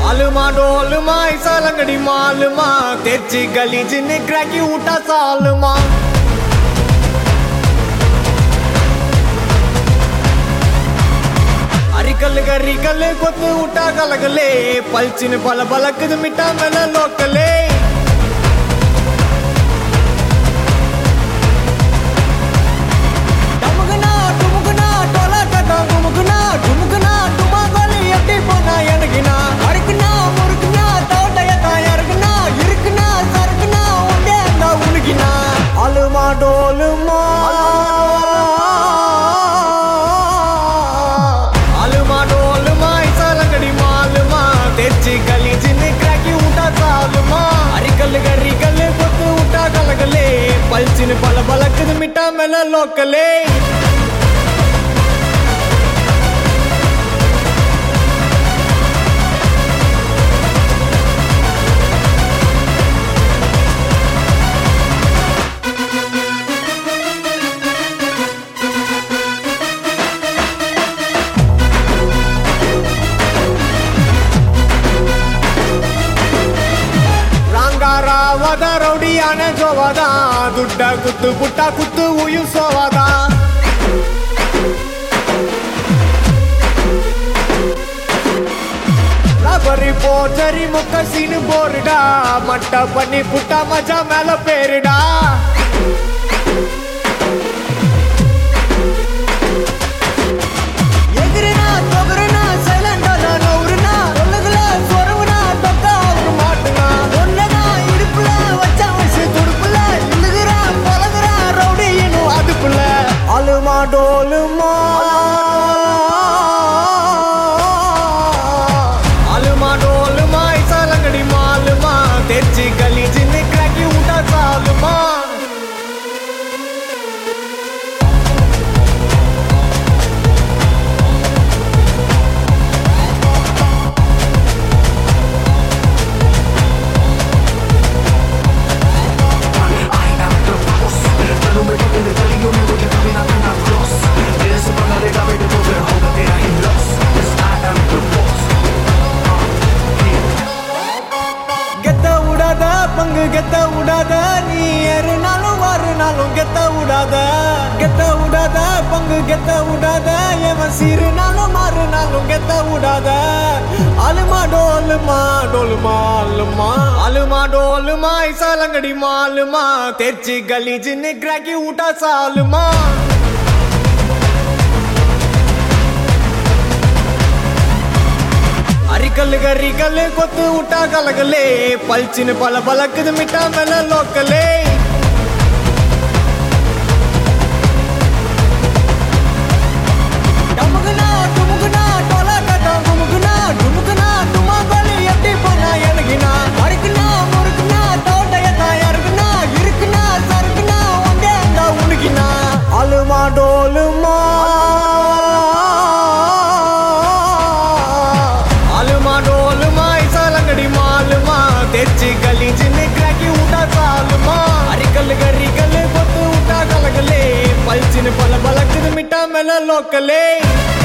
आलमा डोलमा ऐसा लंगड़ी मालमा तेची गली जिन क्रैकी उठा सालमा అరికల్ గరికల్ కొత్త ఉటా కలగలే పల్చిన పల బలకదు మిఠా మెల లోకలే டமுகுனா, டுமுகுனா, டொலாட்டடா, குமுகுனா, டுமுகுனா, டுமாங்கோலி எட்டி போனா எனக்குனா. அறுக்குனா, முறுக்குனா, தோட்டையத்தா இறக்குனா, இருக்குனா, சறுக்குனா, உண்டே அந்த உனக்கினா. அலுமா டோலுமா அலுமா டோலுமா இசாலங்கடி மாலுமா తెచ్చి గలీజిని క్రాకి ఉంటా చాలుమా అరికల్ గరికల్ కొత్తు ఉంటా కలగలే పల్చిన పల బలకదు మిఠా మెల లోకలే ರಂಗಾರಾವದ ರೌಡಿಯಾನೆ ಜೋವದ ದುಡ್ಡ ಕುತ್ತು ಪುಟ್ಟ ಕುತ್ತು ಉಯಿಸೋವದ ரபரி போச்சரி முக்க சீனு போருடா மட்ட பண்ணி புட்டா மஜா மேல பேருடா எதிரினா தொகுருனா சைலண்டா நவுருனா சொல்லுதுல சொரவுனா தொக்கா ஒரு மாட்டுனா ஒன்னதா இடுப்புல வச்சா வச்சு துடுப்புல இழுகுறா பழகுறா ரவுடி இன்னும் அதுக்குள்ள அலுமா டோலுமா அலுமா டோலுமா இசாலங்கடி மாலுமா తెచ్చి గలీజిని క్రాకి ఉంటా చాలుమా I am the boss. Pero me toque de tal y yo me voy a caminar en la cross. Tienes que pagar el ave de doble, jódate ahí los. Yes, I am the boss. கெத்த விடாத பங்கு கெத்த விடாத நீ ஏறுனாலும் வாருனாலும் கெத்த விடாத கெத்த விடாத பங்கு கெத்த விடாத எவன் சீருனாலும் மாறுனாலும் கெத்த விடாத அலுமா டோலுமா டோலுமா அலுமா அலுமா டோலுமா இசாலங்கடி மாலுமா తెచ్చి గలీజిని క్రాకి ఊట సాలుమా అరికల్ గరికల్ కొత్తు ఉట్టా కలగలే పల్చిన పల బలకదు మిఠా మెల లోకలే டமுகுனா, டுமுகுனா, டொலாட்டடா, குமுகுனா, டுமுகுனா, டுமாங்கோலி எட்டி போனா எனக்குனா. அறுக்குனா, முறுக்குனா, தோட்டையத்தா இறக்குனா, இருக்குனா, சறுக்குனா, உண்டே அந்த உனக்கினா. அலுமா டோலுமா అలుమా డోలుమా ఇసాలంగడి మాలుమా తెచ్చి గలీజిని క్రాకి ఉంటా చాలుమా అరికల్ గరికల్ కొత్తు ఉంటా కలగలే పల్చిన పల బలకదు మిఠా మెల లోకలే